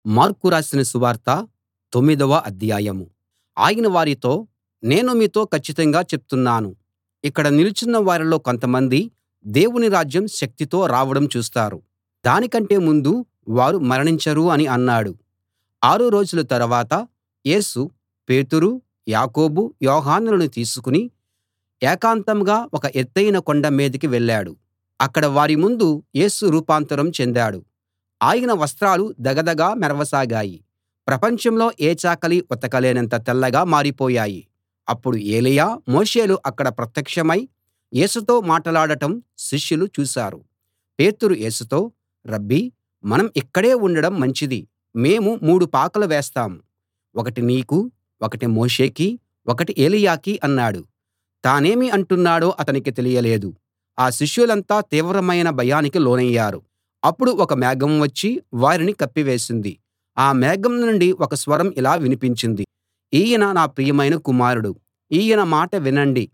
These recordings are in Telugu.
మార్కు రాసిన సువార్త తొమ్మిదవ అధ్యాయం ఆయన వారితో నేను మీతో కచ్చితంగా చెప్తున్నాను ఇక్కడ నిలుచున్న వారిలో కొంతమంది దేవుని రాజ్యం శక్తితో రావడం చూస్తారు దానికంటే ముందు వారు మరణించరు అని అన్నాడు ఆరు రోజుల తరవాత యేసు పేతురు యాకోబు యోహానులను తీసుకుని ఏకాంతంగా ఒక ఎత్తయిన కొండ మీదికి వెళ్ళాడు అక్కడ వారి ముందు యేసు రూపాంతరం చెందాడు ఆయన వస్త్రాలు ధగధగ మెరవసాగాయి ప్రపంచంలో ఏ చాకలి ఉతకలేనంత తెల్లగా మారిపోయాయి అప్పుడు ఏలీయా మోషేలు అక్కడ ప్రత్యక్షమై యేసుతో మాటలాడటం శిష్యులు చూశారు పేతురు యేసుతో రబ్బీ మనం ఇక్కడే ఉండడం మంచిది మేము మూడు పాకలు వేస్తాం ఒకటి నీకు ఒకటి మోషేకి ఒకటి ఏలీయాకి అన్నాడు తానేమి అంటున్నాడో అతనికి తెలియలేదు ఆ శిష్యులంతా తీవ్రమైన భయానికి లోనయ్యారు అప్పుడు ఒక మేఘం వచ్చి వారిని కప్పివేసింది ఆ మేఘం నుండి ఒక స్వరం ఇలా వినిపించింది ఈయన నా ప్రియమైన కుమారుడు ఈయన మాట వినండి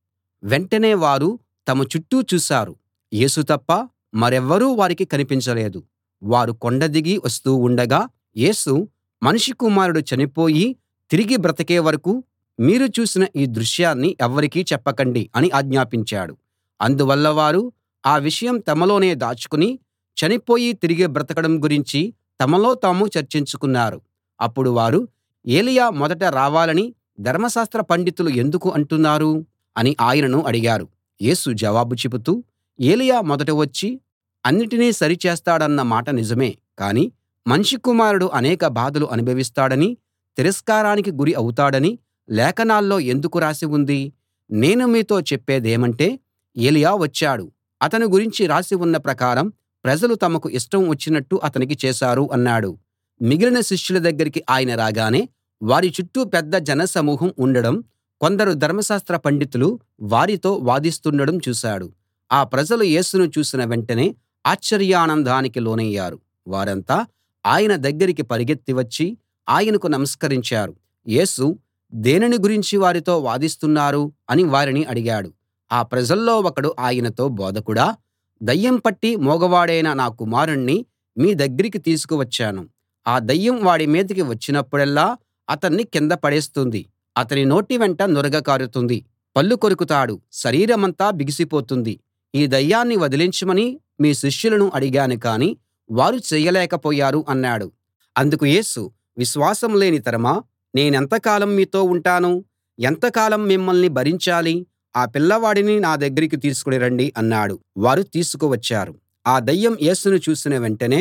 వెంటనే వారు తమ చుట్టూ చూశారు యేసు తప్ప మరెవ్వరూ వారికి కనిపించలేదు వారు కొండ దిగి వస్తూ ఉండగా యేసు మనుష్య కుమారుడు చనిపోయి తిరిగి బ్రతికే వరకూ మీరు చూసిన ఈ దృశ్యాన్ని ఎవ్వరికీ చెప్పకండి అని ఆజ్ఞాపించాడు అందువల్ల వారు ఆ విషయం తమలోనే దాచుకుని చనిపోయి తిరిగి బ్రతకడం గురించి తమలో తాము చర్చించుకున్నారు అప్పుడు వారు ఏలీయా మొదట రావాలని ధర్మశాస్త్ర పండితులు ఎందుకు అంటున్నారు అని ఆయనను అడిగారు యేసు జవాబు చెబుతూ ఏలీయా మొదట వచ్చి అన్నిటినీ సరిచేస్తాడన్న మాట నిజమే కానీ మనుష్య కుమారుడు అనేక బాధలు అనుభవిస్తాడనీ తిరస్కారానికి గురి అవుతాడనీ లేఖనాల్లో ఎందుకు రాసి ఉంది నేను మీతో చెప్పేదేమంటే ఏలీయా వచ్చాడు అతని గురించి రాసి ఉన్న ప్రకారం ప్రజలు తమకు ఇష్టం వచ్చినట్టు అతనికి చేశారు అన్నాడు మిగిలిన శిష్యుల దగ్గరికి ఆయన రాగానే వారి చుట్టూ పెద్ద జనసమూహం ఉండడం కొందరు ధర్మశాస్త్ర పండితులు వారితో వాదిస్తుండడం చూశాడు ఆ ప్రజలు యేసును చూసిన వెంటనే ఆశ్చర్యానందానికి లోనయ్యారు వారంతా ఆయన దగ్గరికి పరిగెత్తి వచ్చి ఆయనకు నమస్కరించారు యేసు దేనిని గురించి వారితో వాదిస్తున్నారు అని వారిని అడిగాడు ఆ ప్రజల్లో ఒకడు ఆయనతో బోధకుడా దయ్యం పట్టి మూగవాడైన నా కుమారుణ్ణి మీ దగ్గరికి తీసుకువచ్చాను ఆ దయ్యం వాడి మీదికి వచ్చినప్పుడల్లా అతన్ని కింద పడేస్తుంది అతని నోటి వెంట నురగ కారుతుంది పళ్ళు కొరుకుతాడు శరీరమంతా బిగిసిపోతుంది ఈ దయ్యాన్ని వదిలించమని మీ శిష్యులను అడిగాను కానీ వారు చెయ్యలేకపోయారు అన్నాడు అందుకు యేసు విశ్వాసం లేని తరమా నేనెంతకాలం మీతో ఉంటాను ఎంతకాలం మిమ్మల్ని భరించాలి ఆ పిల్లవాడిని నా దగ్గరికి తీసుకుని రండి అన్నాడు వారు తీసుకువచ్చారు ఆ దయ్యం యేసును చూసిన వెంటనే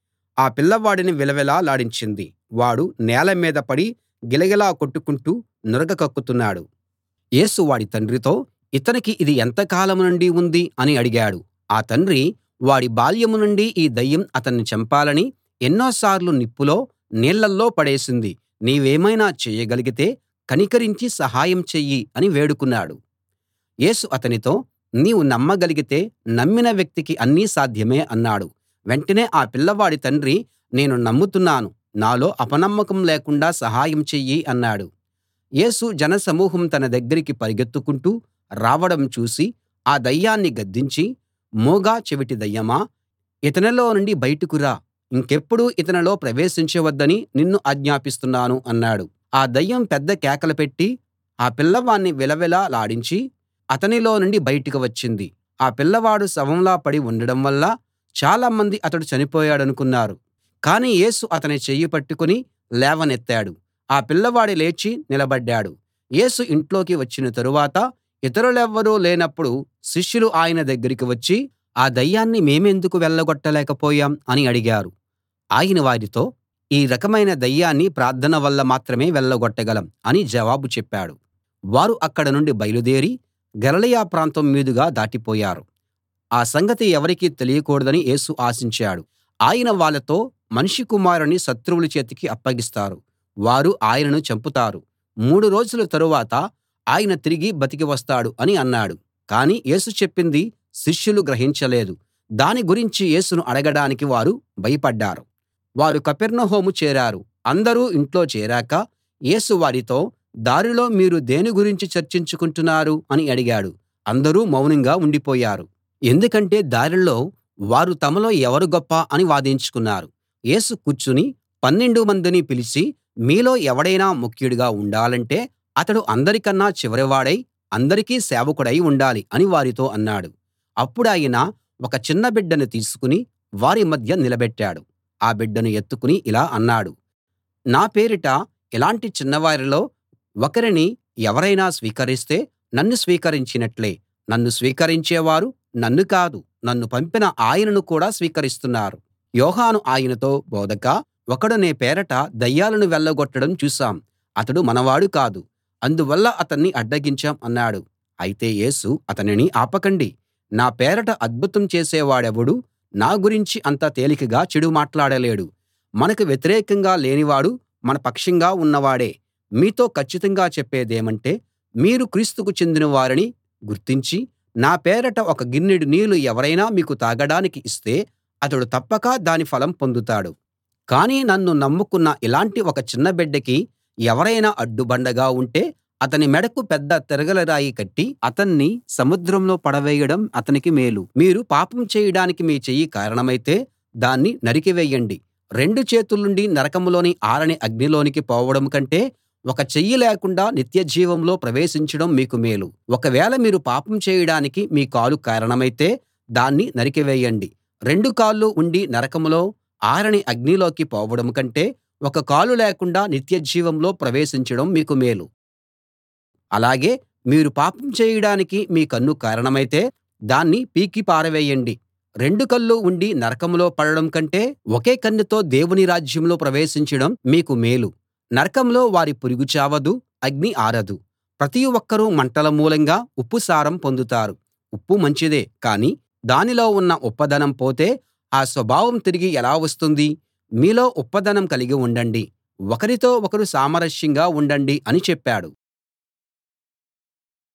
ఆ పిల్లవాడిని విలవిలలాడించింది వాడు నేల మీద పడి గిలగిలా కొట్టుకుంటూ నురగ కక్కుతున్నాడు యేసు వాడి తండ్రితో ఇతనికి ఇది ఎంతకాలం నుండి ఉంది అని అడిగాడు ఆ తండ్రి వాడి బాల్యం నుండి ఈ దయ్యం అతన్ని చంపాలని ఎన్నోసార్లు నిప్పులో నీళ్ళల్లో పడేసింది నీవేమైనా చేయగలిగితే కనికరించి సహాయం చెయ్యి అని వేడుకున్నాడు యేసు అతనితో నీవు నమ్మగలిగితే నమ్మిన వ్యక్తికి అన్నీ సాధ్యమే అన్నాడు వెంటనే ఆ పిల్లవాడి తండ్రి నేను నమ్ముతున్నాను నాలో అపనమ్మకం లేకుండా సహాయం చెయ్యి అన్నాడు యేసు జనసమూహం తన దగ్గరికి పరిగెత్తుకుంటూ రావడం చూసి ఆ దయ్యాన్ని గద్దించి మూగ చెవిటి దయ్యమా ఇతనిలో నుండి బయటకు రా ఇంకెప్పుడూ ఇతనిలో ప్రవేశించవద్దని నిన్ను ఆజ్ఞాపిస్తున్నాను అన్నాడు ఆ దయ్యం పెద్ద కేకలు పెట్టి ఆ పిల్లవాణ్ణి విలవిలలాడించి అతనిలో నుండి బయటికి వచ్చింది ఆ పిల్లవాడు శవంలా పడి ఉండడం వల్ల చాలామంది అతడు చనిపోయాడనుకున్నారు కానీ యేసు అతని చెయ్యి పట్టుకుని లేవనెత్తాడు ఆ పిల్లవాడు లేచి నిలబడ్డాడు యేసు ఇంట్లోకి వచ్చిన తరువాత ఇతరులెవ్వరూ లేనప్పుడు శిష్యులు ఆయన దగ్గరికి వచ్చి ఆ దయ్యాన్ని మేమెందుకు వెళ్ళగొట్టలేకపోయాం అని అడిగారు ఆయన వారితో ఈ రకమైన దయ్యాన్ని ప్రార్థన వల్ల మాత్రమే వెళ్ళగొట్టగలం అని జవాబు చెప్పాడు వారు అక్కడ నుండి బయలుదేరి గలిలయ ప్రాంతం మీదుగా దాటిపోయారు ఆ సంగతి ఎవరికీ తెలియకూడదని యేసు ఆశించాడు ఆయన వాళ్ళతో మనుష్య కుమారుణ్ణి శత్రువుల చేతికి అప్పగిస్తారు వారు ఆయనను చంపుతారు మూడు రోజుల తరువాత ఆయన తిరిగి బతికి వస్తాడు అని అన్నాడు కానీ యేసు చెప్పింది శిష్యులు గ్రహించలేదు దాని గురించి యేసును అడగడానికి వారు భయపడ్డారు వారు కపెర్నహూము చేరారు అందరూ ఇంట్లో చేరాక యేసు వారితో దారిలో మీరు దేని గురించి చర్చించుకుంటున్నారు అని అడిగాడు అందరూ మౌనంగా ఉండిపోయారు ఎందుకంటే దారిలో వారు తమలో ఎవరు గొప్ప అని వాదించుకున్నారు యేసు కూర్చుని పన్నెండు మందిని పిలిచి మీలో ఎవడైనా ముఖ్యుడిగా ఉండాలంటే అతడు అందరికన్నా చివరివాడై అందరికీ సేవకుడై ఉండాలి అని వారితో అన్నాడు అప్పుడాయన ఒక చిన్న బిడ్డను తీసుకుని వారి మధ్య నిలబెట్టాడు ఆ బిడ్డను ఎత్తుకుని ఇలా అన్నాడు నా పేరిట ఇలాంటి చిన్నవారిలో ఒకరిని ఎవరైనా స్వీకరిస్తే నన్ను స్వీకరించినట్లే నన్ను స్వీకరించేవారు నన్ను కాదు నన్ను పంపిన ఆయనను కూడా స్వీకరిస్తున్నారు యోహాను ఆయనతో బోధకా ఒకడు నీ పేరట దయ్యాలను వెళ్ళగొట్టడం చూశాం అతడు మనవాడు కాదు అందువల్ల అతన్ని అడ్డగించాం అన్నాడు అయితే యేసు అతనిని ఆపకండి నా పేరట అద్భుతం చేసేవాడెవడూ నా గురించి అంత తేలికగా చెడు మాట్లాడలేడు మనకు వ్యతిరేకంగా లేనివాడు మన పక్షంగా ఉన్నవాడే మీతో కచ్చితంగా చెప్పేదేమంటే మీరు క్రీస్తుకు చెందిన వారని గుర్తించి నా పేరట ఒక గిన్నెడు నీళ్లు ఎవరైనా మీకు తాగడానికి ఇస్తే అతడు తప్పక దాని ఫలం పొందుతాడు కానీ నన్ను నమ్ముకున్న ఇలాంటి ఒక చిన్న బిడ్డకి ఎవరైనా అడ్డుబండగా ఉంటే అతని మెడకు పెద్ద తిరగలి రాయి కట్టి అతన్ని సముద్రంలో పడవేయడం అతనికి మేలు మీరు పాపం చేయడానికి మీ చెయ్యి కారణమైతే దాన్ని నరికివేయండి రెండు చేతులుండి నరకంలోని ఆరని అగ్నిలోనికి పోవడం కంటే ఒక చెయ్యి లేకుండా నిత్యజీవంలో ప్రవేశించడం మీకు మేలు ఒకవేళ మీరు పాపం చేయడానికి మీ కాలు కారణమైతే దాన్ని నరికివేయండి రెండు కాళ్ళు ఉండి నరకంలో ఆరని అగ్నిలోకి పోవడం కంటే ఒక కాలు లేకుండా నిత్యజీవంలో ప్రవేశించడం మీకు మేలు అలాగే మీరు పాపం చేయడానికి మీ కన్ను కారణమైతే దాన్ని పీకి పారవేయండి రెండు కళ్ళు ఉండి నరకంలో పడడం కంటే ఒకే కన్నుతో దేవుని రాజ్యంలో ప్రవేశించడం మీకు మేలు నరకంలో వారి పురుగు చావదు అగ్ని ఆరదు ప్రతి ఒక్కరూ మంటల మూలంగా ఉప్పు సారం పొందుతారు ఉప్పు మంచిదే కానీ దానిలో ఉన్న ఉప్పదనం పోతే ఆ స్వభావం తిరిగి ఎలా వస్తుంది మీలో ఉప్పదనం కలిగి ఉండండి ఒకరితో ఒకరు సామరస్యంగా ఉండండి అని చెప్పాడు